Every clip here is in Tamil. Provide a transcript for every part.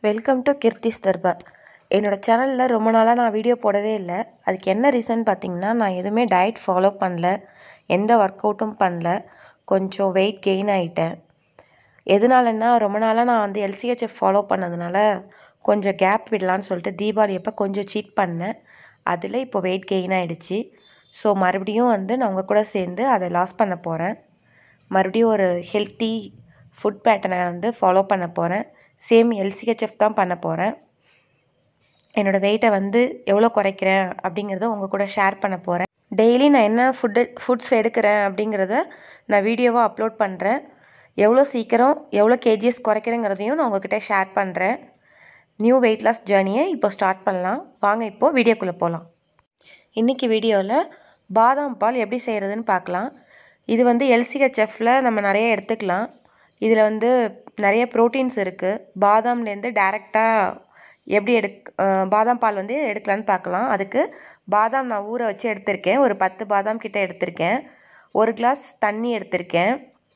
வெல்கம் டு கீர்த்திஸ் தர்பார் என்னோடய சேனலில் ரொம்ப நாளாக நான் வீடியோ போடவே இல்லை அதுக்கு என்ன ரீசன் பார்த்தீங்கன்னா நான் எதுவுமே டயட் ஃபாலோ பண்ணல எந்த ஒர்க் அவுட்டும் பண்ணல கொஞ்சம் வெயிட் கெயின் ஆகிட்டேன் எதனாலன்னா ரொம்ப நாளாக நான் வந்து எல்சிஹெச்எஃப் ஃபாலோ பண்ணதுனால கொஞ்சம் கேப் விடலான்னு சொல்லிட்டு தீபாவளி அப்போ கொஞ்சம் சீட் பண்ணேன் அதில் இப்போ வெயிட் கெயின் ஆகிடுச்சு ஸோ மறுபடியும் வந்து நான் உங்கள் கூட சேர்ந்து அதை லாஸ் பண்ண போகிறேன் மறுபடியும் ஒரு ஹெல்த்தி ஃபுட் பேட்டர்னை வந்து ஃபாலோ பண்ண போகிறேன் சேம் எல்சிஹெச்எஃப் தான் பண்ண போகிறேன் என்னோடய வெயிட்டை வந்து எவ்வளோ குறைக்கிறேன் அப்படிங்கிறத உங்கள் கூட ஷேர் பண்ண போகிறேன் டெய்லி நான் என்ன ஃபுட்டு ஃபுட்ஸ் எடுக்கிறேன் அப்படிங்கிறத நான் வீடியோவாக அப்லோட் பண்ணுறேன் எவ்வளோ சீக்கிரம் எவ்வளோ கேஜிஎஸ் குறைக்கிறேங்கிறதையும் நான் உங்ககிட்ட ஷேர் பண்ணுறேன் நியூ வெயிட் லாஸ் ஜேர்னியை இப்போ ஸ்டார்ட் பண்ணலாம் வாங்க இப்போது வீடியோக்குள்ளே போகலாம் இன்றைக்கி வீடியோவில் பாதாம் பால் எப்படி செய்கிறதுன்னு பார்க்கலாம் இது வந்து எல்சிஹெச்எஃப்பில் நம்ம நிறைய எடுத்துக்கலாம் இதில் வந்து நிறைய ப்ரோட்டீன்ஸ் இருக்குது பாதாம்லேருந்து டேரெக்டாக எப்படி எடுக் பாதாம் பால் வந்து எடுக்கலான்னு பார்க்கலாம் அதுக்கு பாதாம் நான் ஊற வச்சு எடுத்திருக்கேன் ஒரு பத்து பாதாம் கிட்ட எடுத்திருக்கேன் ஒரு கிளாஸ் தண்ணி எடுத்திருக்கேன்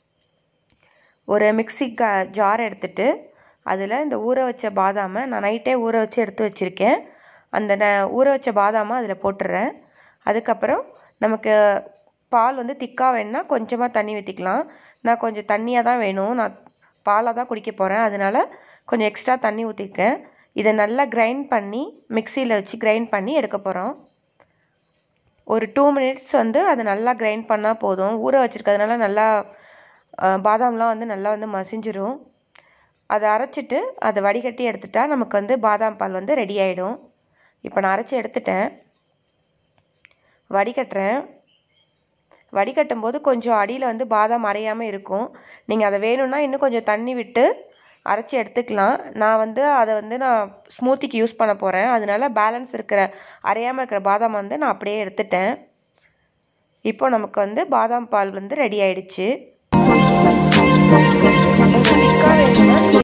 ஒரு மிக்சி க ஜார் எடுத்துட்டு அதில் இந்த ஊற வச்ச பாதாமை நான் நைட்டே ஊற வச்சு எடுத்து வச்சுருக்கேன் அந்த ந ஊற வச்ச பாதாமை அதில் போட்டுடுறேன் அதுக்கப்புறம் நமக்கு பால் வந்து திக்காக வேணுன்னா கொஞ்சமாக தண்ணி ஊற்றிக்கலாம் நான் கொஞ்சம் தண்ணியாக தான் வேணும் நான் பாலாக தான் குடிக்க போகிறேன் அதனால் கொஞ்சம் எக்ஸ்ட்ரா தண்ணி ஊற்றிருக்கேன் இதை நல்லா கிரைண்ட் பண்ணி மிக்சியில் வச்சு கிரைண்ட் பண்ணி எடுக்க போகிறோம் ஒரு டூ மினிட்ஸ் வந்து அதை நல்லா கிரைண்ட் பண்ணால் போதும் ஊற வச்சுருக்கிறதுனால நல்லா பாதாம்லாம் வந்து நல்லா வந்து மசிஞ்சிரும் அதை அரைச்சிட்டு அதை வடிகட்டி எடுத்துட்டா நமக்கு வந்து பாதாம் பால் வந்து ரெடி ஆகிடும் இப்போ நான் அரைச்சி எடுத்துட்டேன் வடிகட்டுறேன் வடிகட்டும் போது கொஞ்சம் அடியில் வந்து பாதாம் அரையாமல் இருக்கும் நீங்கள் அதை வேணும்னா இன்னும் கொஞ்சம் தண்ணி விட்டு அரைச்சி எடுத்துக்கலாம் நான் வந்து அதை வந்து நான் ஸ்மூத்திக்கு யூஸ் பண்ண போகிறேன் அதனால பேலன்ஸ் இருக்கிற அரையாமல் இருக்கிற பாதாம் வந்து நான் அப்படியே எடுத்துட்டேன் இப்போ நமக்கு வந்து பாதாம் பால் வந்து ரெடி ஆயிடுச்சு